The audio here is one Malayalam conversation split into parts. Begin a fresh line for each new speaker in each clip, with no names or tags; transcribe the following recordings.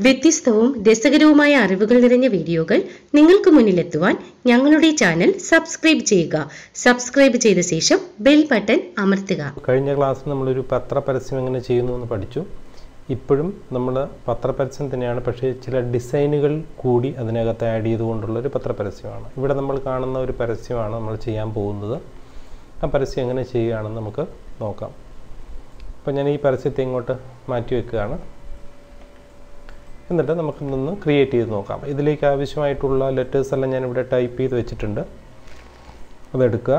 വ്യത്യസ്തവും രസകരവുമായ അറിവുകൾ നിറഞ്ഞ വീഡിയോകൾ നിങ്ങൾക്ക് മുന്നിലെത്തുവാൻ ഞങ്ങളുടെ ചാനൽ സബ്സ്ക്രൈബ് ചെയ്യുക സബ്സ്ക്രൈബ് ചെയ്ത ശേഷം ബെൽ ബട്ടൺ അമർത്തുക
കഴിഞ്ഞ ക്ലാസ്സിൽ നമ്മളൊരു പത്രപരസ്യം എങ്ങനെ ചെയ്യുന്നു എന്ന് പഠിച്ചു ഇപ്പോഴും നമ്മൾ പത്രപരസ്യം തന്നെയാണ് പക്ഷേ ചില ഡിസൈനുകൾ കൂടി അതിനകത്ത് ആഡ് ചെയ്തുകൊണ്ടുള്ള ഒരു പത്രപരസ്യമാണ് ഇവിടെ നമ്മൾ കാണുന്ന ഒരു പരസ്യമാണ് നമ്മൾ ചെയ്യാൻ പോകുന്നത് ആ പരസ്യം എങ്ങനെ ചെയ്യുകയാണെന്ന് നമുക്ക് നോക്കാം അപ്പോൾ ഞാൻ ഈ പരസ്യത്തെ ഇങ്ങോട്ട് മാറ്റി വെക്കുകയാണ് എന്നിട്ട് നമുക്ക് നിന്ന് ക്രിയേറ്റ് ചെയ്ത് നോക്കാം ഇതിലേക്ക് ആവശ്യമായിട്ടുള്ള ലെറ്റേഴ്സ് എല്ലാം ഞാൻ ഇവിടെ ടൈപ്പ് ചെയ്ത് വെച്ചിട്ടുണ്ട് അതെടുക്കുക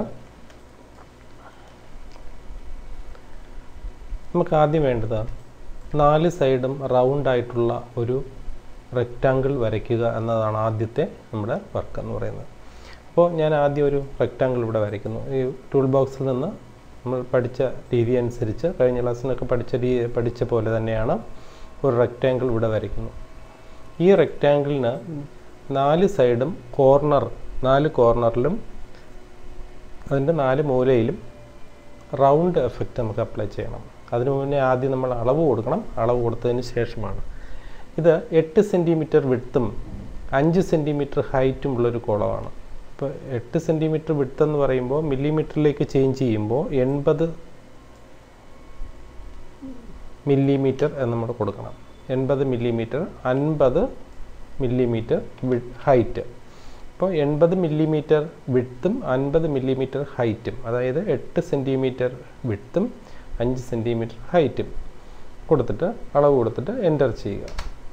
നമുക്ക് ആദ്യം വേണ്ടത് നാല് സൈഡും റൗണ്ട് ആയിട്ടുള്ള ഒരു റെക്റ്റാങ്കിൾ വരയ്ക്കുക എന്നതാണ് ആദ്യത്തെ നമ്മുടെ വർക്ക് എന്ന് പറയുന്നത് അപ്പോൾ ഞാൻ ആദ്യം ഒരു റെക്റ്റാങ്കിൾ ഇവിടെ വരയ്ക്കുന്നു ഈ ടൂൾ ബോക്സിൽ നിന്ന് നമ്മൾ പഠിച്ച രീതി അനുസരിച്ച് കഴിഞ്ഞ ക്ലാസ്സിലൊക്കെ പഠിച്ച രീ പഠിച്ച പോലെ തന്നെയാണ് ഒരു റെക്റ്റാങ്കിൾ ഇവിടെ വരയ്ക്കുന്നു ഈ റെക്റ്റാങ്കിളിന് നാല് സൈഡും കോർണർ നാല് കോർണറിലും അതിൻ്റെ നാല് മൂലയിലും റൗണ്ട് എഫക്റ്റ് നമുക്ക് അപ്ലൈ ചെയ്യണം അതിനു മുന്നേ ആദ്യം നമ്മൾ അളവ് കൊടുക്കണം അളവ് കൊടുത്തതിന് ശേഷമാണ് ഇത് എട്ട് സെൻറ്റിമീറ്റർ വിട്ടും അഞ്ച് സെൻറ്റിമീറ്റർ ഹൈറ്റും ഉള്ളൊരു കോളമാണ് ഇപ്പോൾ എട്ട് സെൻറ്റിമീറ്റർ വിട്ട് എന്ന് പറയുമ്പോൾ മില്ലിമീറ്ററിലേക്ക് ചേഞ്ച് ചെയ്യുമ്പോൾ എൺപത് മില്ലിമീറ്റർ എന്ന് നമ്മൾ കൊടുക്കണം എൺപത് മില്ലിമീറ്റർ അൻപത് മില്ലിമീറ്റർ ഹൈറ്റ് അപ്പോൾ എൺപത് മില്ലിമീറ്റർ വിട്ടും അൻപത് മില്ലിമീറ്റർ ഹൈറ്റും അതായത് എട്ട് സെൻറ്റിമീറ്റർ വിട്ടും അഞ്ച് സെൻറ്റിമീറ്റർ ഹൈറ്റും കൊടുത്തിട്ട് അളവ് കൊടുത്തിട്ട് എൻ്റർ ചെയ്യുക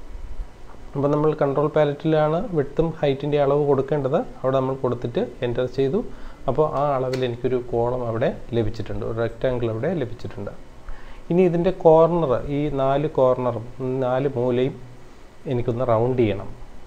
അപ്പോൾ നമ്മൾ കൺട്രോൾ പാലറ്റിലാണ് വിട്ടും ഹൈറ്റിൻ്റെ അളവ് കൊടുക്കേണ്ടത് അവിടെ നമ്മൾ കൊടുത്തിട്ട് എൻ്റർ ചെയ്തു അപ്പോൾ ആ അളവിൽ എനിക്കൊരു കോളം അവിടെ ലഭിച്ചിട്ടുണ്ട് ഒരു റെക്റ്റാങ്കിൾ അവിടെ ലഭിച്ചിട്ടുണ്ട് ഇനി ഇതിൻ്റെ കോർണർ ഈ നാല് കോർണറും നാല് മൂലയും എനിക്കൊന്ന് റൗണ്ട് ചെയ്യണം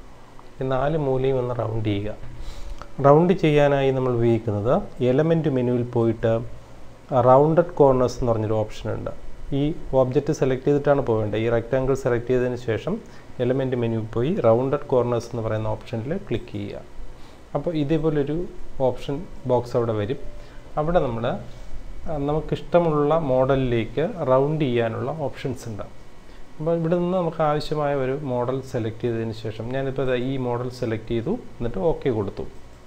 ഈ നാല് മൂലയും ഒന്ന് റൗണ്ട് ചെയ്യുക റൗണ്ട് ചെയ്യാനായി നമ്മൾ ഉപയോഗിക്കുന്നത് എലമെൻറ്റ് മെനുവിൽ പോയിട്ട് റൗണ്ടഡ് കോർണേഴ്സ് എന്ന് പറഞ്ഞൊരു ഓപ്ഷൻ ഉണ്ട് ഈ ഓബ്ജക്റ്റ് സെലക്ട് ചെയ്തിട്ടാണ് പോകേണ്ടത് ഈ റെക്റ്റാങ്കിൾ സെലക്ട് ചെയ്തതിന് ശേഷം എലമെൻറ്റ് മെനുവിൽ പോയി റൗണ്ടഡ് കോർണേഴ്സ് എന്ന് പറയുന്ന ഓപ്ഷനിൽ ക്ലിക്ക് ചെയ്യുക അപ്പോൾ ഇതേപോലൊരു ഓപ്ഷൻ ബോക്സ് അവിടെ വരും അവിടെ നമ്മൾ നമുക്കിഷ്ടമുള്ള മോഡലിലേക്ക് റൗണ്ട് ചെയ്യാനുള്ള ഓപ്ഷൻസ് ഉണ്ട് അപ്പോൾ ഇവിടെ നിന്ന് നമുക്ക് ആവശ്യമായ ഒരു മോഡൽ സെലക്ട് ചെയ്തതിന് ശേഷം ഞാനിപ്പോൾ ഈ മോഡൽ സെലക്ട് ചെയ്തു എന്നിട്ട് ഓക്കെ കൊടുത്തു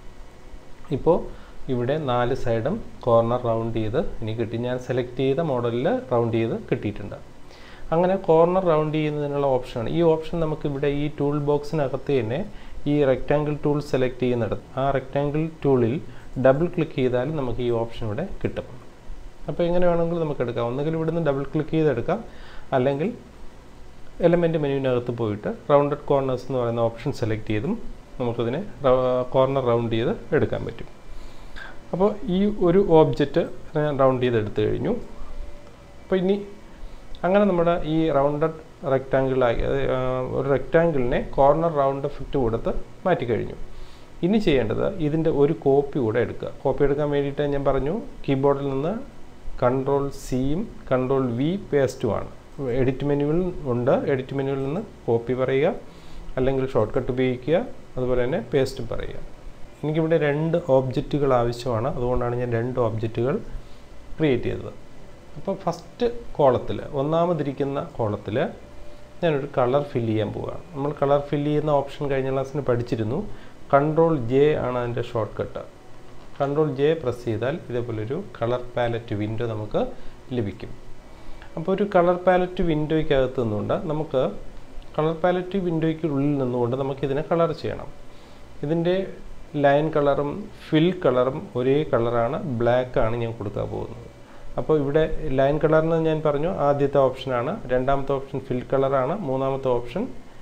ഇപ്പോൾ ഇവിടെ നാല് സൈഡും കോർണർ റൗണ്ട് ചെയ്ത് എനിക്ക് കിട്ടി ഞാൻ സെലക്ട് ചെയ്ത മോഡലിൽ റൗണ്ട് ചെയ്ത് കിട്ടിയിട്ടുണ്ട് അങ്ങനെ കോർണർ റൗണ്ട് ചെയ്യുന്നതിനുള്ള ഓപ്ഷനാണ് ഈ ഓപ്ഷൻ നമുക്ക് ഇവിടെ ഈ ടൂൾ ബോക്സിനകത്ത് തന്നെ ഈ റെക്റ്റാങ്കിൾ ടൂൾ സെലക്ട് ചെയ്യുന്നിടത്ത് ആ റെക്റ്റാങ്കിൾ ടൂളിൽ ഡബിൾ ക്ലിക്ക് ചെയ്താൽ നമുക്ക് ഈ ഓപ്ഷൻ ഇവിടെ കിട്ടും അപ്പോൾ എങ്ങനെ വേണമെങ്കിലും നമുക്ക് എടുക്കാം ഒന്നുകിൽ ഇവിടുന്ന് ഡബിൾ ക്ലിക്ക് ചെയ്തെടുക്കാം അല്ലെങ്കിൽ എലമെൻറ്റ് മെനുവിനകത്ത് പോയിട്ട് റൗണ്ടഡ് കോർണേഴ്സ് എന്ന് പറയുന്ന ഓപ്ഷൻ സെലക്ട് ചെയ്തും നമുക്കതിനെ കോർണർ റൗണ്ട് ചെയ്ത് എടുക്കാൻ പറ്റും അപ്പോൾ ഈ ഒരു ഓബ്ജക്റ്റ് ഞാൻ റൗണ്ട് ചെയ്ത് എടുത്തു കഴിഞ്ഞു അപ്പോൾ ഇനി അങ്ങനെ നമ്മുടെ ഈ റൗണ്ടഡ് റെക്റ്റാങ്കിളായി ഒരു റെക്റ്റാങ്കിളിനെ കോർണർ റൗണ്ട് എഫക്റ്റ് കൊടുത്ത് മാറ്റിക്കഴിഞ്ഞു ഇനി ചെയ്യേണ്ടത് ഇതിൻ്റെ ഒരു കോപ്പി കൂടെ എടുക്കുക കോപ്പി എടുക്കാൻ വേണ്ടിയിട്ട് ഞാൻ പറഞ്ഞു കീബോർഡിൽ നിന്ന് കൺട്രോൾ സിയും കൺട്രോൾ വി പേസ്റ്റുമാണ് എഡിറ്റ് മെനുവിൽ ഉണ്ട് എഡിറ്റ് മെനുവിൽ നിന്ന് കോപ്പി പറയുക അല്ലെങ്കിൽ ഷോർട്ട് കട്ട് ഉപയോഗിക്കുക അതുപോലെ തന്നെ പേസ്റ്റും പറയുക എനിക്കിവിടെ രണ്ട് ഓബ്ജക്റ്റുകൾ ആവശ്യമാണ് അതുകൊണ്ടാണ് ഞാൻ രണ്ട് ഓബ്ജക്റ്റുകൾ ക്രിയേറ്റ് ചെയ്തത് അപ്പോൾ ഫസ്റ്റ് കോളത്തിൽ ഒന്നാമതിരിക്കുന്ന കോളത്തിൽ ഞാനൊരു കളർ ഫില്ല് ചെയ്യാൻ പോവുകയാണ് നമ്മൾ കളർ ഫില്ല് ചെയ്യുന്ന ഓപ്ഷൻ കഴിഞ്ഞ ക്ലാസ്സിന് പഠിച്ചിരുന്നു കൺട്രോൾ ജെ ആണ് അതിൻ്റെ shortcut control J press ചെയ്താൽ ഇതേപോലൊരു കളർ പാലറ്റ് വിൻഡോ നമുക്ക് ലഭിക്കും അപ്പോൾ ഒരു കളർ പാലറ്റ് വിൻഡോയ്ക്കകത്ത് നിന്നുകൊണ്ട് നമുക്ക് കളർ പാലറ്റ് വിൻഡോയ്ക്ക് ഉള്ളിൽ നിന്നുകൊണ്ട് നമുക്കിതിനെ കളർ ചെയ്യണം ഇതിൻ്റെ ലൈൻ കളറും ഫിൽ കളറും ഒരേ കളറാണ് ബ്ലാക്ക് ആണ് ഞാൻ കൊടുക്കാൻ പോകുന്നത് അപ്പോൾ ഇവിടെ ലൈൻ കളറിന് ഞാൻ പറഞ്ഞു ആദ്യത്തെ ഓപ്ഷനാണ് രണ്ടാമത്തെ ഓപ്ഷൻ ഫിൽ കളറാണ് മൂന്നാമത്തെ ഓപ്ഷൻ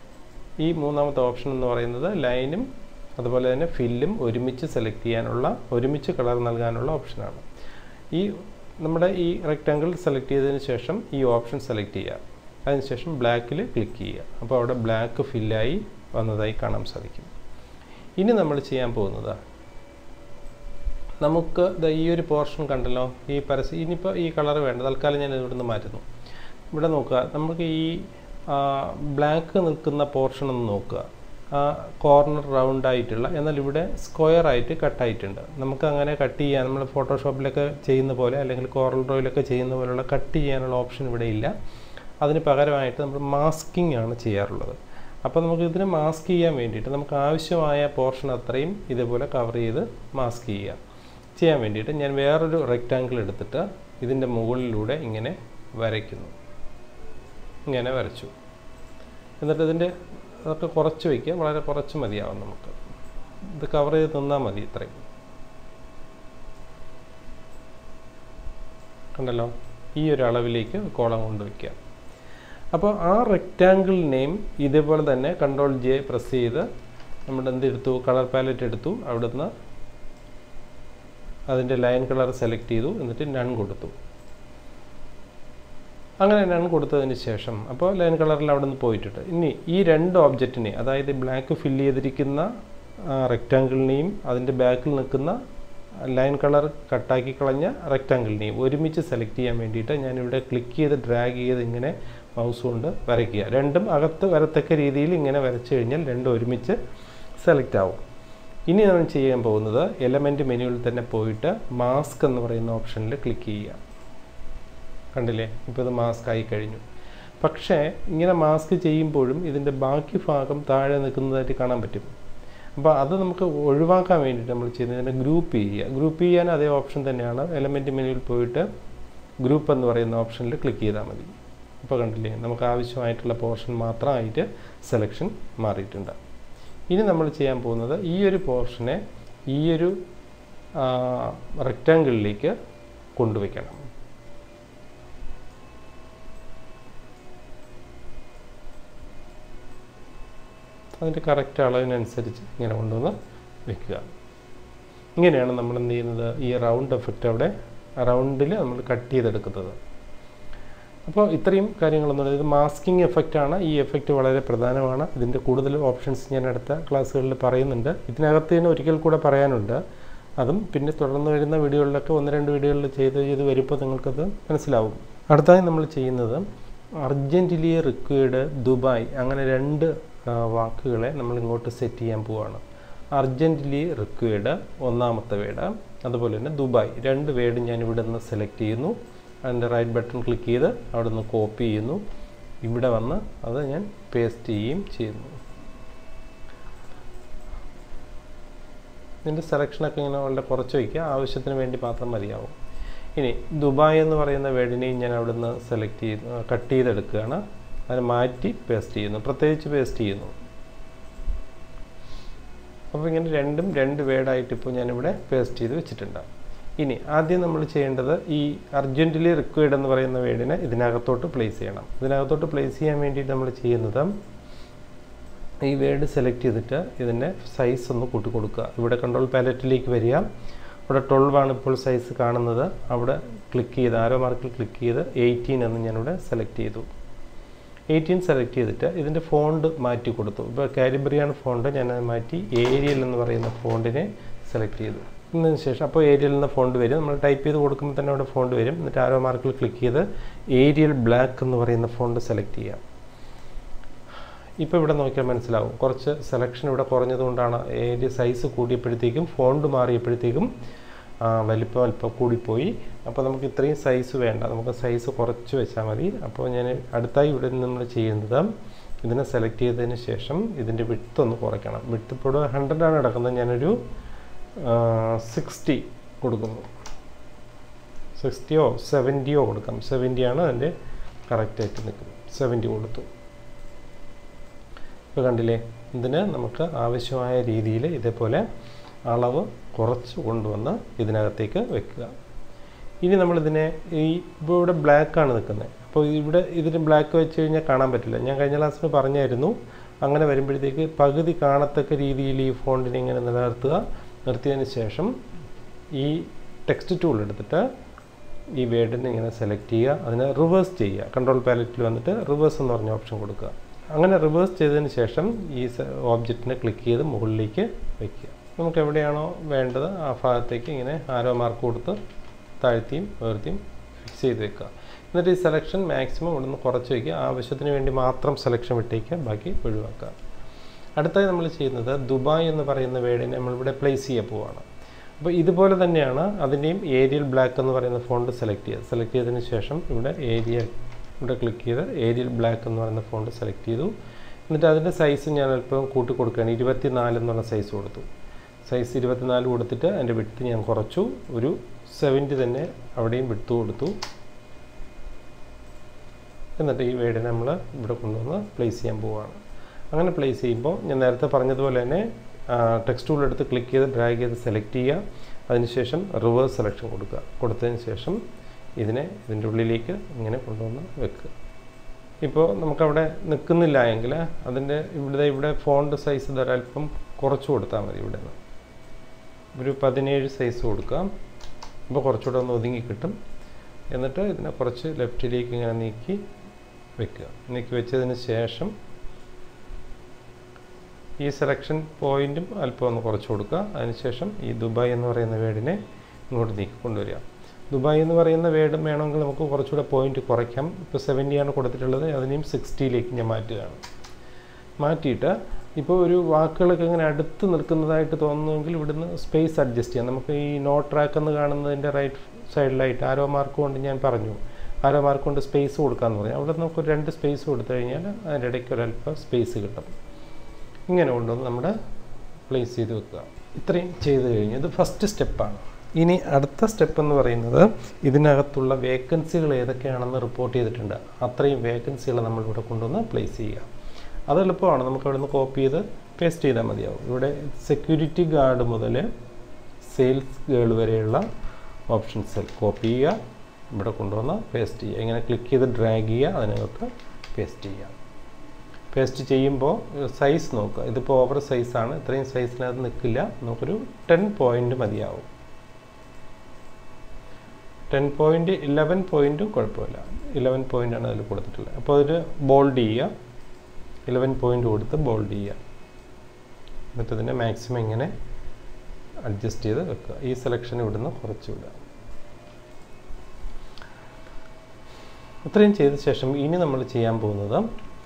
ഈ മൂന്നാമത്തെ ഓപ്ഷൻ എന്ന് പറയുന്നത് ലൈനും അതുപോലെ തന്നെ ഫില്ലും ഒരുമിച്ച് സെലക്ട് ചെയ്യാനുള്ള ഒരുമിച്ച് കളർ നൽകാനുള്ള ഓപ്ഷനാണ് ഈ നമ്മുടെ ഈ റെക്റ്റാങ്കിൾ സെലക്ട് ചെയ്തതിന് ശേഷം ഈ ഓപ്ഷൻ സെലക്ട് ചെയ്യുക അതിനുശേഷം ബ്ലാക്കിൽ ക്ലിക്ക് ചെയ്യുക അപ്പോൾ അവിടെ ബ്ലാക്ക് ഫില്ലായി വന്നതായി കാണാൻ സാധിക്കും ഇനി നമ്മൾ ചെയ്യാൻ പോകുന്നത് നമുക്ക് ഈ ഒരു പോർഷൻ കണ്ടല്ലോ ഈ പരസ്യം ഇനിയിപ്പോൾ ഈ കളർ വേണ്ട തൽക്കാലം ഞാൻ ഇവിടുന്ന് മാറ്റുന്നു ഇവിടെ നോക്കുക നമുക്ക് ഈ ബ്ലാക്ക് നിൽക്കുന്ന പോർഷൻ ഒന്ന് നോക്കുക ആ കോർണർ റൗണ്ട് ആയിട്ടുള്ള എന്നാൽ ഇവിടെ സ്ക്വയർ ആയിട്ട് കട്ടായിട്ടുണ്ട് നമുക്ക് അങ്ങനെ കട്ട് ചെയ്യാൻ നമ്മൾ ഫോട്ടോഷോപ്പിലൊക്കെ ചെയ്യുന്ന പോലെ അല്ലെങ്കിൽ കോറൽ ഡ്രോയിലൊക്കെ ചെയ്യുന്ന പോലെയുള്ള കട്ട് ചെയ്യാനുള്ള ഓപ്ഷൻ ഇവിടെ ഇല്ല അതിന് പകരമായിട്ട് നമ്മൾ മാസ്കിംഗ് ആണ് ചെയ്യാറുള്ളത് അപ്പോൾ നമുക്ക് ഇതിനെ മാസ്ക് ചെയ്യാൻ വേണ്ടിയിട്ട് നമുക്ക് ആവശ്യമായ പോർഷൻ അത്രയും ഇതേപോലെ കവർ ചെയ്ത് മാസ്ക് ചെയ്യാം ചെയ്യാൻ വേണ്ടിയിട്ട് ഞാൻ വേറൊരു റെക്റ്റാങ്കിൾ എടുത്തിട്ട് ഇതിൻ്റെ മുകളിലൂടെ ഇങ്ങനെ വരയ്ക്കുന്നു ഇങ്ങനെ വരച്ചു എന്നിട്ട് ഇതിൻ്റെ അതൊക്കെ കുറച്ച് വയ്ക്കുക വളരെ കുറച്ച് മതിയാവും നമുക്ക് ഇത് കവർ ചെയ്ത് നിന്നാൽ മതി ഇത്രയും കണ്ടല്ലോ ഈ ഒരു അളവിലേക്ക് കോളം കൊണ്ടുവയ്ക്കുക അപ്പോൾ ആ റെക്റ്റാങ്കിളിനെയും ഇതേപോലെ തന്നെ കൺട്രോൾ ജെ പ്രസ് ചെയ്ത് നമ്മുടെ എന്തെടുത്തു കളർ പാലറ്റ് എടുത്തു അവിടുന്ന് അതിൻ്റെ ലൈൻ കളർ സെലക്ട് ചെയ്തു എന്നിട്ട് നൺ കൊടുത്തു അങ്ങനെ നൺ കൊടുത്തതിന് ശേഷം അപ്പോൾ ലൈൻ കളറിൽ അവിടെ നിന്ന് പോയിട്ടുണ്ട് ഇനി ഈ രണ്ട് ഓബ്ജക്റ്റിനെ അതായത് ബ്ലാക്ക് ഫില്ല് ചെയ്തിരിക്കുന്ന റെക്റ്റാങ്കിളിനെയും അതിൻ്റെ ബാക്കിൽ നിൽക്കുന്ന ലൈൻ കളർ കട്ടാക്കി കളഞ്ഞ റെക്റ്റാങ്കിളിനെയും ഒരുമിച്ച് സെലക്ട് ചെയ്യാൻ വേണ്ടിയിട്ട് ഞാനിവിടെ ക്ലിക്ക് ചെയ്ത് ഡ്രാഗ് ചെയ്ത് ഇങ്ങനെ മൗസ് കൊണ്ട് വരയ്ക്കുക രണ്ടും അകത്ത് വരത്തക്ക രീതിയിൽ ഇങ്ങനെ വരച്ചു കഴിഞ്ഞാൽ രണ്ടും ഒരുമിച്ച് സെലക്ട് ആവും ഇനി നമ്മൾ ചെയ്യാൻ പോകുന്നത് എലമെൻറ്റ് മെനുവിൽ തന്നെ പോയിട്ട് മാസ്ക് എന്ന് പറയുന്ന ഓപ്ഷനിൽ ക്ലിക്ക് ചെയ്യുക കണ്ടില്ലേ ഇപ്പോൾ ഇത് മാസ്ക് ആയി കഴിഞ്ഞു പക്ഷേ ഇങ്ങനെ മാസ്ക് ചെയ്യുമ്പോഴും ഇതിൻ്റെ ബാക്കി ഭാഗം താഴെ നിൽക്കുന്നതായിട്ട് കാണാൻ പറ്റും അപ്പോൾ അത് നമുക്ക് ഒഴിവാക്കാൻ വേണ്ടിയിട്ട് നമ്മൾ ചെയ്യുന്നത് ഇതിനെ ഗ്രൂപ്പ് ചെയ്യുക ഗ്രൂപ്പ് ചെയ്യാൻ അതേ ഓപ്ഷൻ തന്നെയാണ് എലമെൻറ്റ് മെനുവിൽ പോയിട്ട് ഗ്രൂപ്പ് എന്ന് പറയുന്ന ഓപ്ഷനിൽ ക്ലിക്ക് ചെയ്താൽ മതി ഇപ്പോൾ കണ്ടില്ലേ നമുക്ക് ആവശ്യമായിട്ടുള്ള പോർഷൻ മാത്രമായിട്ട് സെലക്ഷൻ മാറിയിട്ടുണ്ട് ഇനി നമ്മൾ ചെയ്യാൻ പോകുന്നത് ഈ ഒരു പോർഷനെ ഈ ഒരു റെക്റ്റാങ്കിളിലേക്ക് കൊണ്ടുവയ്ക്കണം അതിൻ്റെ കറക്റ്റ് അളവിനനുസരിച്ച് ഇങ്ങനെ കൊണ്ടുവന്ന് വെക്കുക ഇങ്ങനെയാണ് നമ്മൾ എന്ത് ചെയ്യുന്നത് ഈ റൗണ്ട് എഫക്റ്റ് അവിടെ റൗണ്ടിൽ നമ്മൾ കട്ട് ചെയ്തെടുക്കുന്നത് അപ്പോൾ ഇത്രയും കാര്യങ്ങളൊന്നും ഇത് മാസ്കിംഗ് എഫക്റ്റ് ആണ് ഈ എഫക്റ്റ് വളരെ പ്രധാനമാണ് ഇതിൻ്റെ കൂടുതൽ ഓപ്ഷൻസ് ഞാൻ അടുത്ത ക്ലാസ്സുകളിൽ പറയുന്നുണ്ട് ഇതിനകത്ത് തന്നെ ഒരിക്കൽ കൂടെ പറയാനുണ്ട് അതും പിന്നെ തുടർന്ന് വരുന്ന വീഡിയോകളിലൊക്കെ ഒന്ന് രണ്ട് വീഡിയോകളിൽ ചെയ്ത് ചെയ്ത് വരുമ്പോൾ നിങ്ങൾക്കത് മനസ്സിലാവും അടുത്തായി നമ്മൾ ചെയ്യുന്നത് അർജൻറ്റിലി റിക്വയർഡ് ദുബായ് അങ്ങനെ രണ്ട് വാക്കുകളെ നമ്മൾ ഇങ്ങോട്ട് സെറ്റ് ചെയ്യാൻ പോവുകയാണ് അർജൻറ്റ്ലി റിക്വയർഡ് ഒന്നാമത്തെ വേഡ് അതുപോലെ തന്നെ ദുബായ് രണ്ട് വേഡ് ഞാൻ ഇവിടെ നിന്ന് സെലക്ട് ചെയ്യുന്നു അതിൻ്റെ റൈറ്റ് ബട്ടൺ ക്ലിക്ക് ചെയ്ത് അവിടെ നിന്ന് കോപ്പി ചെയ്യുന്നു ഇവിടെ വന്ന് അത് ഞാൻ പേസ്റ്റ് ചെയ്യുകയും ചെയ്യുന്നു ഇതിൻ്റെ സെലക്ഷനൊക്കെ ഇങ്ങനെ വളരെ കുറച്ച് വയ്ക്കുക ആവശ്യത്തിന് വേണ്ടി മാത്രം മതിയാവും ഇനി ദുബായ് എന്ന് പറയുന്ന വേർഡിനെയും ഞാൻ അവിടെ നിന്ന് സെലക്ട് ചെയ്ത് കട്ട് ചെയ്തെടുക്കുകയാണ് അതിനെ മാറ്റി പേസ്റ്റ് ചെയ്യുന്നു പ്രത്യേകിച്ച് പേസ്റ്റ് ചെയ്യുന്നു അപ്പോൾ ഇങ്ങനെ രണ്ടും രണ്ട് വേർഡായിട്ട് ഇപ്പോൾ ഞാനിവിടെ പേസ്റ്റ് ചെയ്ത് വെച്ചിട്ടുണ്ട് ഇനി ആദ്യം നമ്മൾ ചെയ്യേണ്ടത് ഈ അർജൻറ്റ്ലി റിക്വയർഡ് എന്ന് പറയുന്ന വേർഡിനെ ഇതിനകത്തോട്ട് പ്ലേസ് ചെയ്യണം ഇതിനകത്തോട്ട് പ്ലേസ് ചെയ്യാൻ വേണ്ടിയിട്ട് നമ്മൾ ചെയ്യുന്നത് ഈ വേർഡ് സെലക്ട് ചെയ്തിട്ട് ഇതിൻ്റെ സൈസ് ഒന്ന് കൂട്ടി കൊടുക്കുക ഇവിടെ കൺട്രോൾ പാലറ്റിലേക്ക് വരിക ഇവിടെ ട്വൽവ് ആണ് ഇപ്പോൾ സൈസ് കാണുന്നത് അവിടെ ക്ലിക്ക് ചെയ്ത് ആരോ മാർക്കിൽ ക്ലിക്ക് ചെയ്ത് എയ്റ്റീൻ എന്ന് ഞാനിവിടെ സെലക്ട് ചെയ്തു എയ്റ്റീൻ സെലക്ട് ചെയ്തിട്ട് ഇതിൻ്റെ ഫോണ്ട് മാറ്റി കൊടുത്തു ഇപ്പോൾ കാലിബ്രിയാണ് ഫോണ്ട് ഞാൻ മാറ്റി ഏരിയൽ എന്ന് പറയുന്ന ഫോണ്ടിനെ സെലക്ട് ചെയ്തു എന്നതിന് ശേഷം അപ്പോൾ ഏരിയൽ എന്ന ഫോണ്ട് വരും നമ്മൾ ടൈപ്പ് ചെയ്ത് കൊടുക്കുമ്പോൾ തന്നെ അവിടെ ഫോണ്ട് വരും എന്നിട്ട് ആരോ മാർക്കിൽ ക്ലിക്ക് ചെയ്ത് ഏരിയൽ ബ്ലാക്ക് എന്ന് പറയുന്ന ഫോണ്ട് സെലക്ട് ചെയ്യാം ഇപ്പോൾ ഇവിടെ നോക്കിയാൽ മനസ്സിലാവും കുറച്ച് സെലക്ഷൻ ഇവിടെ കുറഞ്ഞതുകൊണ്ടാണ് ഏരിയ സൈസ് കൂടിയപ്പോഴത്തേക്കും ഫോണ്ട് മാറിയപ്പോഴത്തേക്കും വലിപ്പം അല്പം കൂടിപ്പോയി അപ്പോൾ നമുക്ക് ഇത്രയും സൈസ് വേണ്ട നമുക്ക് സൈസ് കുറച്ച് വെച്ചാൽ മതി അപ്പോൾ ഞാൻ അടുത്തായി ഇവിടെ നമ്മൾ ചെയ്യുന്നത് ഇതിനെ സെലക്ട് ചെയ്തതിന് ശേഷം ഇതിൻ്റെ വിട്ട് ഒന്ന് കുറയ്ക്കണം വിട്ട് ഇപ്പോൾ ഹൺഡ്രഡാണ് കിടക്കുന്നത് ഞാനൊരു സിക്സ്റ്റി കൊടുക്കുന്നു സിക്സ്റ്റിയോ സെവൻറ്റിയോ കൊടുക്കാം സെവൻറ്റിയാണ് അതിൻ്റെ കറക്റ്റായിട്ട് നിൽക്കുന്നത് സെവൻറ്റി കൊടുത്തു ഇപ്പോൾ കണ്ടില്ലേ ഇതിന് നമുക്ക് ആവശ്യമായ രീതിയിൽ ഇതേപോലെ അളവ് കുറച്ച് കൊണ്ടുവന്ന് ഇതിനകത്തേക്ക് വെക്കുക ഇനി നമ്മളിതിനെ ഈ ഇപ്പോൾ ഇവിടെ ബ്ലാക്കാണ് നിൽക്കുന്നത് അപ്പോൾ ഇവിടെ ഇതിന് ബ്ലാക്ക് വെച്ച് കഴിഞ്ഞാൽ കാണാൻ പറ്റില്ല ഞാൻ കഴിഞ്ഞ ക്ലാസ്സിൽ പറഞ്ഞായിരുന്നു അങ്ങനെ വരുമ്പോഴത്തേക്ക് പകുതി കാണത്തക്ക രീതിയിൽ ഈ ഫോണ്ടിനെ ഇങ്ങനെ നിലനിർത്തുക നിർത്തിയതിന് ശേഷം ഈ ടെക്സ്റ്റ് ടൂൾ എടുത്തിട്ട് ഈ വേർഡിനെ ഇങ്ങനെ സെലക്ട് ചെയ്യുക അതിനെ റിവേഴ്സ് ചെയ്യുക കൺട്രോൾ പാലറ്റിൽ വന്നിട്ട് റിവേഴ്സ് എന്ന് പറഞ്ഞ ഓപ്ഷൻ കൊടുക്കുക അങ്ങനെ റിവേഴ്സ് ചെയ്തതിന് ശേഷം ഈ ഓബ്ജക്റ്റിനെ ക്ലിക്ക് ചെയ്ത് മുകളിലേക്ക് വയ്ക്കുക നമുക്ക് എവിടെയാണോ വേണ്ടത് ആ ഭാഗത്തേക്ക് ഇങ്ങനെ ആരോ മാർക്ക് കൊടുത്ത് താഴ്ത്തിയും ഉയർത്തിയും ഫിക്സ് ചെയ്ത് വെക്കുക എന്നിട്ട് ഈ സെലക്ഷൻ മാക്സിമം ഇവിടെ നിന്ന് കുറച്ച് വയ്ക്കുക ആവശ്യത്തിന് വേണ്ടി മാത്രം സെലക്ഷൻ വിട്ടേക്കുക ബാക്കി ഒഴിവാക്കുക അടുത്തായി നമ്മൾ ചെയ്യുന്നത് ദുബായ് എന്ന് പറയുന്ന വേർഡിനെ നമ്മളിവിടെ പ്ലേസ് ചെയ്യാൻ പോവുകയാണ് അപ്പോൾ ഇതുപോലെ തന്നെയാണ് അതിൻ്റെയും ഏരിയൽ ബ്ലാക്ക് എന്ന് പറയുന്ന ഫോണ്ട് സെലക്ട് ചെയ്യുക സെലക്ട് ചെയ്തതിന് ശേഷം ഇവിടെ ഏരിയ ഇവിടെ ക്ലിക്ക് ചെയ്ത് ഏരിയൽ ബ്ലാക്ക് എന്ന് പറയുന്ന ഫോണ്ട് സെലക്ട് ചെയ്തു എന്നിട്ട് അതിൻ്റെ സൈസ് ഞാൻ അല്പം കൂട്ടി കൊടുക്കുകയാണ് ഇരുപത്തി നാല് എന്നുള്ള സൈസ് കൊടുത്തു സൈസ് ഇരുപത്തിനാല് കൊടുത്തിട്ട് അതിൻ്റെ വിട്ട് ഞാൻ കുറച്ചു ഒരു സെവൻറ്റി തന്നെ അവിടെയും വിട്ട് കൊടുത്തു എന്നിട്ട് ഈ വേഡ് നമ്മൾ ഇവിടെ കൊണ്ടുവന്ന് പ്ലേസ് ചെയ്യാൻ പോവുകയാണ് അങ്ങനെ പ്ലേസ് ചെയ്യുമ്പോൾ ഞാൻ നേരത്തെ പറഞ്ഞതുപോലെ തന്നെ ടെക്സ്റ്റ് ടൂൾ എടുത്ത് ക്ലിക്ക് ചെയ്ത് ഡ്രാഗ് ചെയ്ത് സെലക്ട് ചെയ്യുക അതിനുശേഷം റിവേഴ്സ് സെലക്ഷൻ കൊടുക്കുക കൊടുത്തതിന് ശേഷം ഇതിനെ ഇതിൻ്റെ ഉള്ളിലേക്ക് ഇങ്ങനെ കൊണ്ടുവന്ന് വെക്കുക ഇപ്പോൾ നമുക്കവിടെ നിൽക്കുന്നില്ല എങ്കിൽ അതിൻ്റെ ഇവിടെ ഇവിടെ ഫോണ്ട് സൈസ് ഇതൊരല്പം കുറച്ച് കൊടുത്താൽ മതി ഇവിടെ നിന്ന് ഒരു പതിനേഴ് സൈസ് കൊടുക്കാം അപ്പോൾ കുറച്ചുകൂടെ ഒന്ന് ഒതുങ്ങി കിട്ടും എന്നിട്ട് ഇതിനെ കുറച്ച് ലെഫ്റ്റിലേക്ക് ഇങ്ങനെ നീക്കി വെക്കുക നീക്കി വെച്ചതിന് ശേഷം ഈ സെലക്ഷൻ പോയിന്റും അല്പം ഒന്ന് കുറച്ച് കൊടുക്കുക അതിനുശേഷം ഈ ദുബായ് എന്ന് പറയുന്ന വേർഡിനെ ഇങ്ങോട്ട് നീക്കി കൊണ്ടുവരിക ദുബായ് എന്ന് പറയുന്ന വേർഡും വേണമെങ്കിൽ നമുക്ക് കുറച്ചുകൂടെ പോയിന്റ് കുറയ്ക്കാം ഇപ്പോൾ സെവൻറ്റിയാണ് കൊടുത്തിട്ടുള്ളത് അതിനെയും സിക്സ്റ്റിയിലേക്ക് ഞാൻ മാറ്റുകയാണ് മാറ്റിയിട്ട് ഇപ്പോൾ ഒരു വാക്കുകളൊക്കെ ഇങ്ങനെ അടുത്ത് നിൽക്കുന്നതായിട്ട് തോന്നുന്നുവെങ്കിൽ ഇവിടുന്ന് സ്പേസ് അഡ്ജസ്റ്റ് ചെയ്യാം നമുക്ക് ഈ നോ ട്രാക്ക് എന്ന് കാണുന്നതിൻ്റെ റൈറ്റ് സൈഡിലായിട്ട് ആരോ മാർക്ക് കൊണ്ട് ഞാൻ പറഞ്ഞു ആരോ മാർക്ക് കൊണ്ട് സ്പേസ് കൊടുക്കാമെന്ന് പറഞ്ഞു അവിടെ നമുക്ക് ഒരു രണ്ട് സ്പേസ് കൊടുത്തു കഴിഞ്ഞാൽ അതിൻ്റെ ഇടയ്ക്ക് ഒരല്പം സ്പേസ് കിട്ടും ഇങ്ങനെ കൊണ്ടുവന്ന് നമ്മുടെ പ്ലേസ് ചെയ്ത് വെക്കുക ഇത്രയും ചെയ്ത് കഴിഞ്ഞ് ഇത് ഫസ്റ്റ് സ്റ്റെപ്പാണ് ഇനി അടുത്ത സ്റ്റെപ്പ് എന്ന് പറയുന്നത് ഇതിനകത്തുള്ള വേക്കൻസികൾ ഏതൊക്കെയാണെന്ന് റിപ്പോർട്ട് ചെയ്തിട്ടുണ്ട് അത്രയും വേക്കൻസികൾ നമ്മളിവിടെ കൊണ്ടുവന്ന് പ്ലേസ് ചെയ്യുക അത് എളുപ്പമാണ് നമുക്ക് അവിടെ നിന്ന് കോപ്പി ചെയ്ത് പേസ്റ്റ് ചെയ്താൽ മതിയാവും ഇവിടെ സെക്യൂരിറ്റി ഗാർഡ് മുതൽ സെയിൽസ് ഗേൾ വരെയുള്ള ഓപ്ഷൻസ് കോപ്പി ചെയ്യുക ഇവിടെ കൊണ്ടുവന്ന് പേസ്റ്റ് ചെയ്യുക ഇങ്ങനെ ക്ലിക്ക് ചെയ്ത് ഡ്രാഗ് ചെയ്യുക അതിനകത്ത് പേസ്റ്റ് ചെയ്യുക പേസ്റ്റ് ചെയ്യുമ്പോൾ സൈസ് നോക്കുക ഇതിപ്പോൾ ഓവർ സൈസാണ് ഇത്രയും സൈസിനകത്ത് നിൽക്കില്ല നമുക്കൊരു ടെൻ പോയിൻ്റ് മതിയാവും ടെൻ പോയിൻ്റ് ഇലവൻ പോയിൻറ്റും കുഴപ്പമില്ല ഇലവൻ പോയിൻ്റാണ് അതിൽ കൊടുത്തിട്ടുള്ളത് അപ്പോൾ അതിൽ ബോൾഡ് ചെയ്യുക ഇലവൻ പോയിൻ്റ് കൊടുത്ത് ബോൾഡ് ചെയ്യുക എന്നിട്ട് ഇതിനെ മാക്സിമം ഇങ്ങനെ അഡ്ജസ്റ്റ് ചെയ്ത് വെക്കുക ഈ സെലക്ഷൻ ഇവിടുന്ന് കുറച്ച് വിടുക ഇത്രയും ചെയ്ത ശേഷം ഇനി നമ്മൾ ചെയ്യാൻ പോകുന്നത്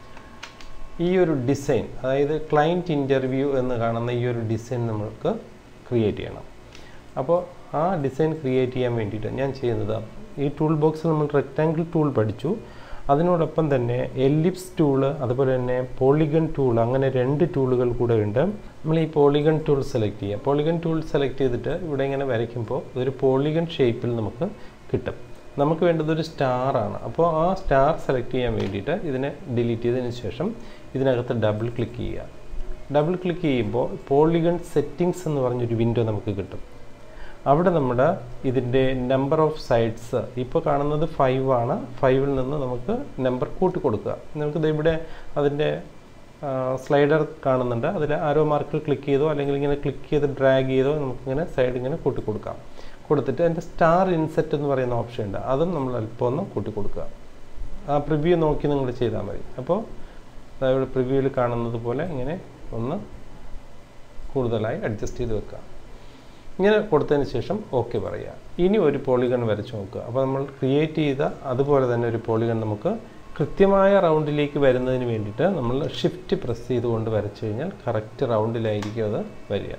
ഈ ഒരു ഡിസൈൻ അതായത് ക്ലയൻറ്റ് ഇൻ്റർവ്യൂ എന്ന് കാണുന്ന ഈ ഒരു ഡിസൈൻ നമ്മൾക്ക് ക്രിയേറ്റ് ചെയ്യണം അപ്പോൾ ആ ഡിസൈൻ ക്രിയേറ്റ് ചെയ്യാൻ വേണ്ടിയിട്ട് ഞാൻ ചെയ്യുന്നത് ഈ ടൂൾ ബോക്സിൽ നമ്മൾ റെക്റ്റാങ്കിൾ ടൂൾ പഠിച്ചു അതിനോടൊപ്പം തന്നെ എലിപ്സ് ടൂള് അതുപോലെ തന്നെ പോളിഗൺ ടൂൾ അങ്ങനെ രണ്ട് ടൂളുകൾ കൂടെ ഉണ്ട് നമ്മൾ ഈ പോളിഗൺ ടൂൾ സെലക്ട് ചെയ്യുക പോളിഗൺ ടൂൾ സെലക്ട് ചെയ്തിട്ട് ഇവിടെ ഇങ്ങനെ വരയ്ക്കുമ്പോൾ ഒരു പോളിഗൺ ഷേപ്പിൽ നമുക്ക് കിട്ടും നമുക്ക് വേണ്ടത് ഒരു സ്റ്റാർ ആണ് അപ്പോൾ ആ സ്റ്റാർ സെലക്ട് ചെയ്യാൻ വേണ്ടിയിട്ട് ഇതിനെ ഡിലീറ്റ് ചെയ്തതിന് ശേഷം ഇതിനകത്ത് ഡബിൾ ക്ലിക്ക് ചെയ്യുക ഡബിൾ ക്ലിക്ക് ചെയ്യുമ്പോൾ പോളിഗൺ സെറ്റിങ്സ് എന്ന് പറഞ്ഞൊരു വിൻഡോ നമുക്ക് കിട്ടും അവിടെ നമ്മുടെ ഇതിൻ്റെ നമ്പർ ഓഫ് സൈഡ്സ് ഇപ്പോൾ കാണുന്നത് ഫൈവ് ആണ് ഫൈവിൽ നിന്ന് നമുക്ക് നമ്പർ കൂട്ടി കൊടുക്കുക നമുക്ക് ഇവിടെ അതിൻ്റെ സ്ലൈഡർ കാണുന്നുണ്ട് അതിൽ ആരോ മാർക്കിൽ ക്ലിക്ക് ചെയ്തോ അല്ലെങ്കിൽ ഇങ്ങനെ ക്ലിക്ക് ചെയ്ത് ഡ്രാഗ് ചെയ്തോ നമുക്കിങ്ങനെ സൈഡ് ഇങ്ങനെ കൂട്ടി കൊടുക്കാം കൊടുത്തിട്ട് അതിൻ്റെ സ്റ്റാർ ഇൻസെറ്റ് എന്ന് പറയുന്ന ഓപ്ഷൻ ഉണ്ട് അതും നമ്മൾ അല്പം ഒന്ന് കൂട്ടി കൊടുക്കുക ആ പ്രിവ്യൂ നോക്കി നിങ്ങൾ ചെയ്താൽ മതി അപ്പോൾ അതായത് പ്രിവ്യൂവിൽ കാണുന്നത് പോലെ ഇങ്ങനെ ഒന്ന് കൂടുതലായി അഡ്ജസ്റ്റ് ചെയ്ത് വെക്കുക ഇങ്ങനെ കൊടുത്തതിന് ശേഷം ഓക്കെ പറയുക ഇനി ഒരു പോളിഗൺ വരച്ച് നോക്കുക അപ്പോൾ നമ്മൾ ക്രിയേറ്റ് ചെയ്ത അതുപോലെ തന്നെ ഒരു പോളിഗൺ നമുക്ക് കൃത്യമായ റൗണ്ടിലേക്ക് വരുന്നതിന് വേണ്ടിയിട്ട് നമ്മൾ ഷിഫ്റ്റ് പ്രസ് ചെയ്തുകൊണ്ട് വരച്ചു കഴിഞ്ഞാൽ കറക്റ്റ് റൗണ്ടിലായിരിക്കും അത് വരിക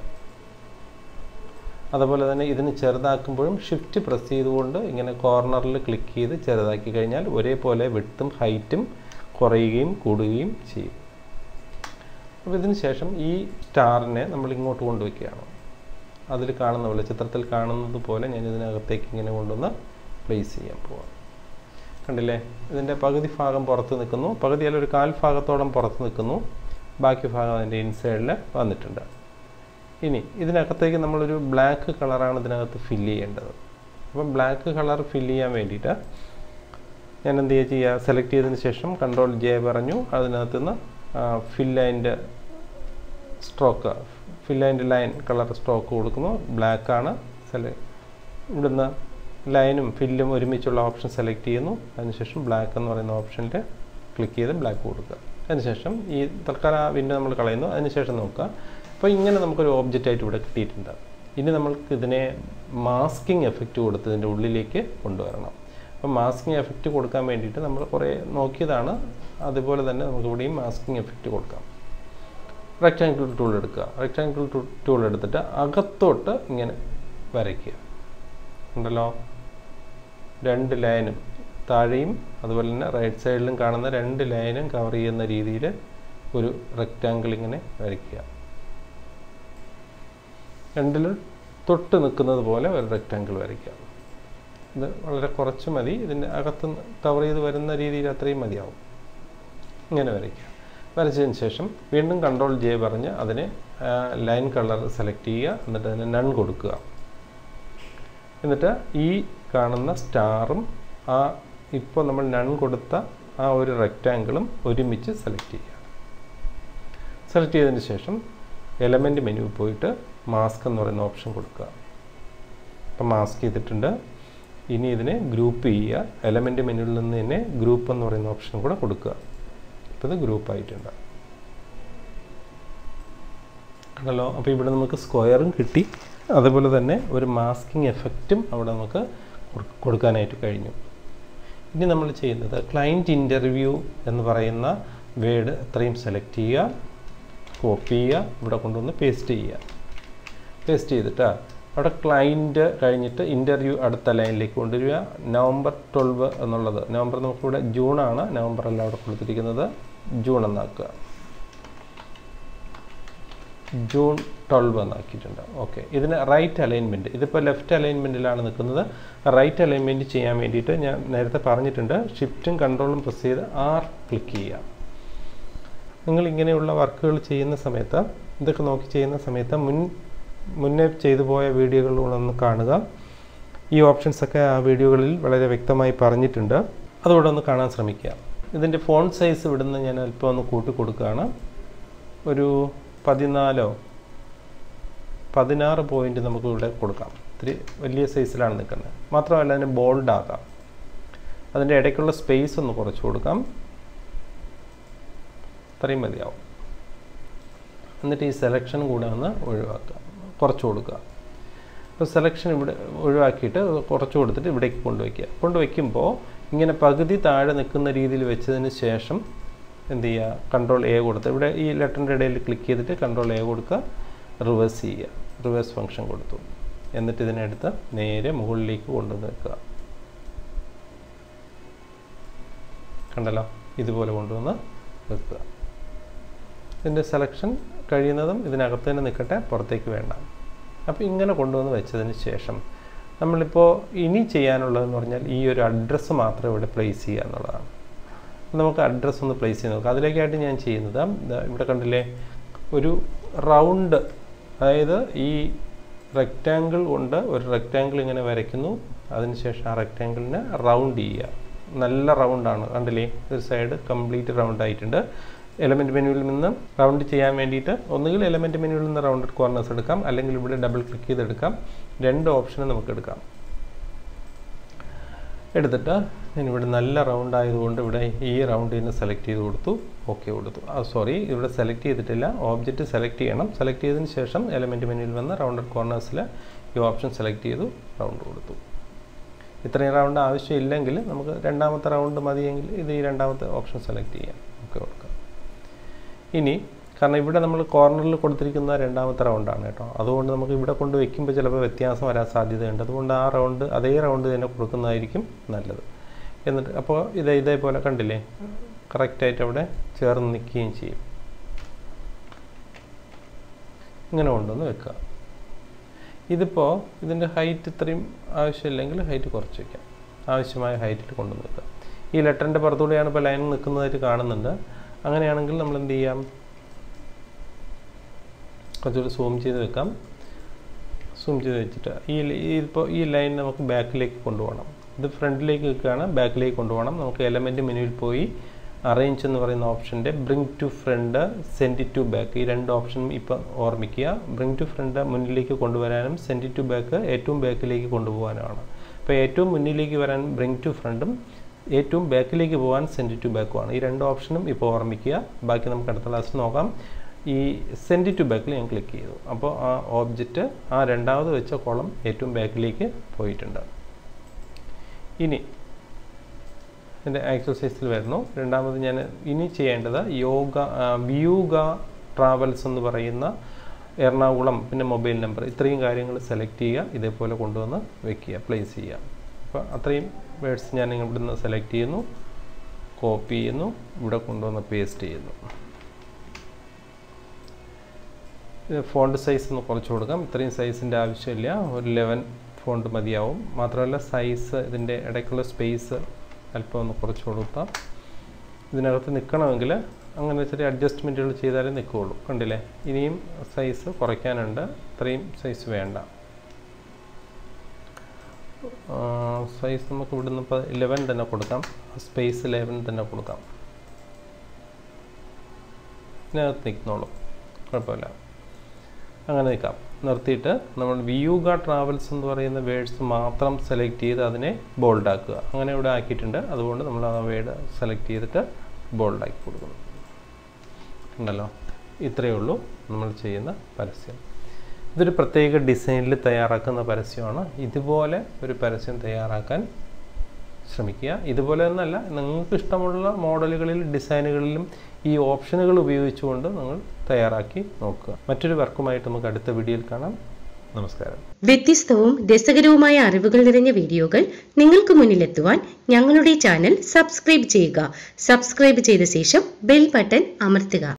അതുപോലെ തന്നെ ഇതിന് ചെറുതാക്കുമ്പോഴും ഷിഫ്റ്റ് പ്രസ് ചെയ്തുകൊണ്ട് ഇങ്ങനെ കോർണറിൽ ക്ലിക്ക് ചെയ്ത് ചെറുതാക്കി കഴിഞ്ഞാൽ ഒരേപോലെ വിട്ടും ഹൈറ്റും കുറയുകയും കൂടുകയും ചെയ്യും അപ്പോൾ ഇതിന് ശേഷം ഈ സ്റ്റാറിനെ നമ്മൾ ഇങ്ങോട്ട് കൊണ്ടുവയ്ക്കുകയാണ് അതിൽ കാണുന്ന പോലെ ചിത്രത്തിൽ കാണുന്നത് പോലെ ഞാൻ ഇതിനകത്തേക്ക് ഇങ്ങനെ കൊണ്ടുവന്ന് പ്ലേസ് ചെയ്യാൻ പോവാം കണ്ടില്ലേ ഇതിൻ്റെ പകുതി ഭാഗം പുറത്ത് നിൽക്കുന്നു പകുതി അല്ല ഒരു കാൽ ഭാഗത്തോളം പുറത്ത് നിൽക്കുന്നു ബാക്കി ഭാഗം അതിൻ്റെ ഇൻസൈഡിൽ വന്നിട്ടുണ്ട് ഇനി ഇതിനകത്തേക്ക് നമ്മളൊരു ബ്ലാക്ക് കളറാണ് ഇതിനകത്ത് ഫില്ല് ചെയ്യേണ്ടത് അപ്പം ബ്ലാക്ക് കളർ ഫില്ല് ചെയ്യാൻ വേണ്ടിയിട്ട് ഞാൻ എന്ത് ചെയ്യുക സെലക്ട് ചെയ്തതിന് ശേഷം കൺട്രോൾ ജെ പറഞ്ഞു അതിനകത്ത് നിന്ന് ഫില്ലൈൻ്റെ സ്ട്രോക്ക് ഫില്ലൈൻ്റെ ലൈൻ കളർ സ്ട്രോക്ക് കൊടുക്കുന്നു ബ്ലാക്ക് ആണ് സെല ഇവിടുന്ന് ലൈനും ഫില്ലും ഒരുമിച്ചുള്ള ഓപ്ഷൻ സെലക്ട് ചെയ്യുന്നു അതിനുശേഷം ബ്ലാക്ക് എന്ന് പറയുന്ന ഓപ്ഷനിൽ ക്ലിക്ക് ചെയ്ത് ബ്ലാക്ക് കൊടുക്കുക അതിനുശേഷം ഈ തൽക്കാലം ആ വിൻഡോ നമ്മൾ കളയുന്നു അതിനുശേഷം നോക്കുക അപ്പോൾ ഇങ്ങനെ നമുക്കൊരു ഓബ്ജക്റ്റ് ആയിട്ട് ഇവിടെ കിട്ടിയിട്ടുണ്ട് ഇനി നമ്മൾക്ക് ഇതിനെ മാസ്കിംഗ് എഫക്റ്റ് കൊടുത്തതിൻ്റെ ഉള്ളിലേക്ക് കൊണ്ടുവരണം അപ്പോൾ മാസ്കിംഗ് എഫക്റ്റ് കൊടുക്കാൻ വേണ്ടിയിട്ട് നമ്മൾ കുറേ നോക്കിയതാണ് അതുപോലെ തന്നെ നമുക്ക് ഇവിടെയും മാസ്കിംഗ് എഫക്റ്റ് കൊടുക്കാം റെക്റ്റാങ്കിൾ ടൂൾ എടുക്കുക റെക്റ്റാങ്കിൾ ടൂൾ എടുത്തിട്ട് അകത്തോട്ട് ഇങ്ങനെ വരയ്ക്കുക ഉണ്ടല്ലോ രണ്ട് ലൈനും താഴെയും അതുപോലെ തന്നെ റൈറ്റ് സൈഡിലും കാണുന്ന രണ്ട് ലൈനും കവർ ചെയ്യുന്ന രീതിയിൽ ഒരു റെക്റ്റാങ്കിൾ ഇങ്ങനെ വരയ്ക്കുക രണ്ടിലും തൊട്ട് നിൽക്കുന്നത് പോലെ ഒരു റെക്റ്റാങ്കിൾ വരയ്ക്കുക ഇത് വളരെ കുറച്ച് മതി ഇതിൻ്റെ അകത്ത് കവർ ചെയ്ത് വരുന്ന രീതിയിൽ അത്രയും മതിയാവും ഇങ്ങനെ വരയ്ക്കുക വരച്ചതിന് ശേഷം വീണ്ടും കൺട്രോൾ ജെ പറഞ്ഞ് അതിനെ ലൈൻ കളർ സെലക്ട് ചെയ്യുക എന്നിട്ട് അതിന് നൺ കൊടുക്കുക എന്നിട്ട് ഈ കാണുന്ന സ്റ്റാറും ആ ഇപ്പോൾ നമ്മൾ നൺ കൊടുത്ത ആ ഒരു റെക്റ്റാങ്കിളും ഒരുമിച്ച് സെലക്ട് ചെയ്യുക സെലക്ട് ചെയ്തതിന് ശേഷം എലമെൻറ്റ് മെനു പോയിട്ട് മാസ്ക് എന്ന് പറയുന്ന ഓപ്ഷൻ കൊടുക്കുക അപ്പം മാസ്ക് ചെയ്തിട്ടുണ്ട് ഇനി ഇതിനെ ഗ്രൂപ്പ് ചെയ്യുക എലമെൻറ്റ് മെനുവിൽ നിന്ന് തന്നെ ഗ്രൂപ്പ് എന്ന് പറയുന്ന ഓപ്ഷൻ കൂടെ കൊടുക്കുക ഇപ്പോൾ ഇത് ഗ്രൂപ്പ് ആയിട്ടുണ്ട് കണ്ടല്ലോ അപ്പോൾ ഇവിടെ നമുക്ക് സ്ക്വയറും കിട്ടി അതുപോലെ തന്നെ ഒരു മാസ്കിംഗ് എഫക്റ്റും അവിടെ നമുക്ക് കൊടുക്കാനായിട്ട് കഴിഞ്ഞു ഇനി നമ്മൾ ചെയ്യുന്നത് ക്ലയൻറ്റ് ഇൻ്റർവ്യൂ എന്ന് പറയുന്ന വേഡ് എത്രയും സെലക്ട് ചെയ്യുക കോപ്പി ചെയ്യുക ഇവിടെ കൊണ്ടുവന്ന് പേസ്റ്റ് ചെയ്യുക പേസ്റ്റ് ചെയ്തിട്ട് അവിടെ ക്ലയൻറ്റ് കഴിഞ്ഞിട്ട് ഇൻ്റർവ്യൂ അടുത്ത ലൈനിലേക്ക് കൊണ്ടുവരിക നവംബർ ട്വൽവ് എന്നുള്ളത് നവംബർ നമുക്കിവിടെ ജൂണാണ് നവംബർ അല്ല അവിടെ കൊടുത്തിരിക്കുന്നത് ജൂൺ എന്നാക്കുക ജൂൺ ട്വൽവ് എന്നാക്കിയിട്ടുണ്ട് ഓക്കെ ഇതിന് റൈറ്റ് അലൈൻമെൻറ്റ് ഇതിപ്പോൾ ലെഫ്റ്റ് അലൈൻമെൻറ്റിലാണ് നിൽക്കുന്നത് റൈറ്റ് അലൈൻമെൻറ്റ് ചെയ്യാൻ വേണ്ടിയിട്ട് ഞാൻ നേരത്തെ പറഞ്ഞിട്ടുണ്ട് ഷിഫ്റ്റും കൺട്രോളും പ്രസ് ചെയ്ത് ആർ ക്ലിക്ക് ചെയ്യുക നിങ്ങൾ ഇങ്ങനെയുള്ള വർക്കുകൾ ചെയ്യുന്ന സമയത്ത് ഇതൊക്കെ നോക്കി ചെയ്യുന്ന സമയത്ത് മുൻ മുന്നേ ചെയ്തു പോയ വീഡിയോകളൊന്ന് കാണുക ഈ ഓപ്ഷൻസൊക്കെ ആ വീഡിയോകളിൽ വളരെ വ്യക്തമായി പറഞ്ഞിട്ടുണ്ട് അതുകൂടെ ഒന്ന് കാണാൻ ശ്രമിക്കുക ഇതിൻ്റെ ഫോൺ സൈസ് ഇവിടുന്ന് ഞാൻ അല്പം ഒന്ന് കൂട്ടി കൊടുക്കുകയാണ് ഒരു പതിനാലോ പതിനാറ് പോയിൻ്റ് നമുക്ക് ഇവിടെ കൊടുക്കാം ഇത്തിരി വലിയ സൈസിലാണ് നിൽക്കുന്നത് മാത്രമല്ല അതിന് ബോൾഡ് ആകാം അതിൻ്റെ ഇടയ്ക്കുള്ള സ്പേസ് ഒന്ന് കുറച്ച് കൊടുക്കാം അത്രയും മതിയാവും എന്നിട്ട് ഈ സെലക്ഷൻ കൂടെ ഒന്ന് ഒഴിവാക്കുക കുറച്ച് കൊടുക്കുക അപ്പോൾ സെലക്ഷൻ ഇവിടെ ഒഴിവാക്കിയിട്ട് കുറച്ച് കൊടുത്തിട്ട് ഇവിടേക്ക് കൊണ്ടുവയ്ക്കുക കൊണ്ടുവയ്ക്കുമ്പോൾ ഇങ്ങനെ പകുതി താഴെ നിൽക്കുന്ന രീതിയിൽ വെച്ചതിന് ശേഷം എന്ത് ചെയ്യുക കൺട്രോൾ എ കൊടുത്ത് ഇവിടെ ഈ ലെറ്ററിൻ്റെ ഇടയിൽ ക്ലിക്ക് ചെയ്തിട്ട് കൺട്രോൾ എ കൊടുക്കുക റിവേഴ്സ് ചെയ്യുക റിവേഴ്സ് ഫംഗ്ഷൻ കൊടുത്തു എന്നിട്ട് ഇതിനെടുത്ത് നേരെ മുകളിലേക്ക് കൊണ്ടുവന്ന് വെക്കുക കണ്ടല്ലോ ഇതുപോലെ കൊണ്ടുവന്ന് വെക്കുക ഇതിൻ്റെ സെലക്ഷൻ കഴിയുന്നതും ഇതിനകത്ത് തന്നെ നിൽക്കട്ടെ പുറത്തേക്ക് വേണ്ട അപ്പോൾ ഇങ്ങനെ കൊണ്ടുവന്ന് വെച്ചതിന് ശേഷം നമ്മളിപ്പോൾ ഇനി ചെയ്യാനുള്ളതെന്ന് പറഞ്ഞാൽ ഈ ഒരു അഡ്രസ്സ് മാത്രം ഇവിടെ പ്ലേസ് ചെയ്യുക എന്നുള്ളതാണ് നമുക്ക് അഡ്രസ്സ് ഒന്ന് പ്ലേസ് ചെയ്ത് നോക്കാം അതിലേക്കായിട്ട് ഞാൻ ചെയ്യുന്നത് ഇവിടെ കണ്ടില്ലേ ഒരു റൗണ്ട് അതായത് ഈ റെക്റ്റാങ്കിൾ കൊണ്ട് ഒരു റെക്റ്റാങ്കിൾ ഇങ്ങനെ വരയ്ക്കുന്നു അതിനുശേഷം ആ റെക്റ്റാങ്കിളിനെ റൗണ്ട് ചെയ്യുക നല്ല റൗണ്ടാണ് കണ്ടില്ലേ ഒരു സൈഡ് കംപ്ലീറ്റ് റൗണ്ട് ആയിട്ടുണ്ട് എലമെൻറ്റ് മെനുവിൽ നിന്ന് റൗണ്ട് ചെയ്യാൻ വേണ്ടിയിട്ട് ഒന്നുകിൽ എലമെൻറ്റ് മെനുവിൽ നിന്ന് റൗണ്ടഡ് കോർണേഴ്സ് എടുക്കാം അല്ലെങ്കിൽ ഇവിടെ ഡബിൾ ക്ലിക്ക് ചെയ്തെടുക്കാം രണ്ട് ഓപ്ഷനും നമുക്ക് എടുക്കാം എടുത്തിട്ട് ഞാനിവിടെ നല്ല റൗണ്ട് ആയതുകൊണ്ട് ഇവിടെ ഈ റൗണ്ടിൽ നിന്ന് സെലക്ട് ചെയ്ത് കൊടുത്തു ഓക്കെ കൊടുത്തു ആ സോറി ഇവിടെ സെലക്ട് ചെയ്തിട്ടില്ല ഓബ്ജക്റ്റ് സെലക്ട് ചെയ്യണം സെലക്ട് ചെയ്തതിന് ശേഷം എലമെൻറ്റ് മെനുവിൽ വന്ന് റൗണ്ടഡ് കോർണേഴ്സിൽ ഈ ഓപ്ഷൻ സെലക്ട് ചെയ്തു റൗണ്ട് കൊടുത്തു ഇത്രയും റൗണ്ട് ആവശ്യമില്ലെങ്കിൽ നമുക്ക് രണ്ടാമത്തെ റൗണ്ട് മതിയെങ്കിൽ ഇത് ഈ രണ്ടാമത്തെ ഓപ്ഷൻ സെലക്ട് ചെയ്യാം ഓക്കെ കൊടുക്കാം ഇനി കാരണം ഇവിടെ നമ്മൾ കോർണറിൽ കൊടുത്തിരിക്കുന്ന രണ്ടാമത്തെ റൗണ്ടാണ് കേട്ടോ അതുകൊണ്ട് നമുക്ക് ഇവിടെ കൊണ്ട് വെക്കുമ്പോൾ ചിലപ്പോൾ വ്യത്യാസം വരാൻ സാധ്യതയുണ്ട് അതുകൊണ്ട് ആ റൗണ്ട് അതേ റൗണ്ട് തന്നെ കൊടുക്കുന്നതായിരിക്കും നല്ലത് എന്നിട്ട് അപ്പോൾ ഇത് ഇതേപോലെ കണ്ടില്ലേ കറക്റ്റായിട്ട് അവിടെ ചേർന്ന് നിൽക്കുകയും ചെയ്യും ഇങ്ങനെ കൊണ്ടുവന്ന് വെക്കുക ഇതിപ്പോൾ ഇതിൻ്റെ ഹൈറ്റ് ഇത്രയും ആവശ്യമില്ലെങ്കിൽ ഹൈറ്റ് കുറച്ച് വയ്ക്കാം ആവശ്യമായ ഹൈറ്റിൽ കൊണ്ടുവന്ന് വെക്കുക ഈ ലെറ്ററിൻ്റെ പുറത്തുകൂടെയാണ് ഇപ്പോൾ ലൈൻ നിൽക്കുന്നതായിട്ട് കാണുന്നുണ്ട് അങ്ങനെയാണെങ്കിൽ നമ്മൾ എന്ത് ചെയ്യാം കുറച്ചുകൂടി സൂം ചെയ്ത് വെക്കാം സൂം ചെയ്ത് വെച്ചിട്ട് ഈ ഇപ്പോൾ ഈ ലൈൻ നമുക്ക് ബാക്കിലേക്ക് കൊണ്ടുപോകണം ഇത് ഫ്രണ്ടിലേക്ക് വെക്കുകയാണ് ബാക്കിലേക്ക് കൊണ്ടുപോകണം നമുക്ക് എലമെൻറ്റ് മെനുവിൽ പോയി അറേഞ്ച് എന്ന് പറയുന്ന ഓപ്ഷൻ്റെ bring to front send to back ഈ രണ്ട് ഓപ്ഷനും ഇപ്പം ഓർമ്മിക്കുക ബ്രിങ് ടു ഫ്രണ്ട് മുന്നിലേക്ക് കൊണ്ടുവരാനും സെൻഡ് ടു ബാക്ക് ഏറ്റവും ബാക്കിലേക്ക് കൊണ്ടുപോകാനുമാണ് അപ്പോൾ ഏറ്റവും മുന്നിലേക്ക് വരാൻ ബ്രിങ് ടു ഫ്രണ്ടും ഏറ്റവും ബാക്കിലേക്ക് പോകാൻ സെൻഡ് ടു ബാക്കുമാണ് ഈ രണ്ട് ഓപ്ഷനും ഇപ്പോൾ ഓർമ്മിക്കുക ബാക്കി നമുക്ക് അടുത്ത ക്ലാസ്സിൽ നോക്കാം ഈ സെൻഡ് ടു ബാക്കിൽ ഞാൻ ക്ലിക്ക് ചെയ്തു അപ്പോൾ ആ ഓബ്ജക്റ്റ് ആ രണ്ടാമത് വെച്ച കോളം ഏറ്റവും ബാക്കിലേക്ക് പോയിട്ടുണ്ട് ഇനി എൻ്റെ എക്സസൈസിൽ വരുന്നു രണ്ടാമത് ഞാൻ ഇനി ചെയ്യേണ്ടത് യോഗ വ്യൂഗ ട്രാവൽസ് എന്ന് പറയുന്ന എറണാകുളം പിന്നെ മൊബൈൽ നമ്പർ ഇത്രയും കാര്യങ്ങൾ സെലക്ട് ചെയ്യുക ഇതേപോലെ കൊണ്ടുവന്ന് വെക്കുക പ്ലേസ് ചെയ്യുക അപ്പോൾ അത്രയും വേർഡ്സ് ഞാൻ ഇവിടുന്ന് സെലക്ട് ചെയ്യുന്നു കോപ്പി ചെയ്യുന്നു ഇവിടെ കൊണ്ടുവന്ന് പേസ്റ്റ് ചെയ്യുന്നു ഫോണ്ട് സൈസ് ഒന്ന് കുറച്ച് കൊടുക്കാം ഇത്രയും സൈസിൻ്റെ ആവശ്യമില്ല ഒരു ലെവൻ ഫോണ്ട് മതിയാവും മാത്രമല്ല സൈസ് ഇതിൻ്റെ ഇടയ്ക്കുള്ള സ്പേസ് അല്പം ഒന്ന് കുറച്ച് കൊടുക്കാം ഇതിനകത്ത് നിൽക്കണമെങ്കിൽ അങ്ങനെ ചെറിയ അഡ്ജസ്റ്റ്മെൻറ്റുകൾ ചെയ്താലേ നിൽക്കുകയുള്ളൂ കണ്ടില്ലേ ഇനിയും സൈസ് കുറയ്ക്കാനുണ്ട് ഇത്രയും സൈസ് വേണ്ട സൈസ് നമുക്ക് ഇവിടുന്ന് ഇപ്പോൾ ഇലവൻ തന്നെ കൊടുക്കാം സ്പേസ് ഇലവൻ തന്നെ കൊടുക്കാം ഇതിനകത്ത് നിൽക്കുന്നോളൂ കുഴപ്പമില്ല അങ്ങനെ നിൽക്കാം നിർത്തിയിട്ട് നമ്മൾ വിയൂഗ ട്രാവൽസ് എന്ന് പറയുന്ന വേർഡ്സ് മാത്രം സെലക്ട് ചെയ്ത് അതിനെ ബോൾഡ് ആക്കുക അങ്ങനെ ഇവിടെ ആക്കിയിട്ടുണ്ട് അതുകൊണ്ട് നമ്മൾ ആ വേർഡ് സെലക്ട് ചെയ്തിട്ട് ബോൾഡ് ആക്കി കൊടുക്കുന്നു ഉണ്ടല്ലോ ഇത്രയേ ഉള്ളൂ നമ്മൾ ചെയ്യുന്ന പരസ്യം ഇതൊരു പ്രത്യേക ഡിസൈനിൽ തയ്യാറാക്കുന്ന പരസ്യമാണ് ഇതുപോലെ ഒരു പരസ്യം തയ്യാറാക്കാൻ ശ്രമിക്കുക ഇതുപോലെ എന്നല്ല നിങ്ങൾക്ക് ഇഷ്ടമുള്ള മോഡലുകളിൽ ഡിസൈനുകളിലും ഈ ഓപ്ഷനുകൾ ഉപയോഗിച്ചുകൊണ്ട് നിങ്ങൾ തയ്യാറാക്കി നോക്കുക മറ്റൊരു വർക്കുമായിട്ട് നമുക്ക് അടുത്ത വീഡിയോയിൽ കാണാം നമസ്കാരം
വ്യത്യസ്തവും രസകരവുമായ അറിവുകൾ നിറഞ്ഞ വീഡിയോകൾ നിങ്ങൾക്ക് മുന്നിലെത്തുവാൻ ഞങ്ങളുടെ ചാനൽ സബ്സ്ക്രൈബ് ചെയ്യുക സബ്സ്ക്രൈബ് ചെയ്ത ശേഷം ബെൽ ബട്ടൺ അമർത്തുക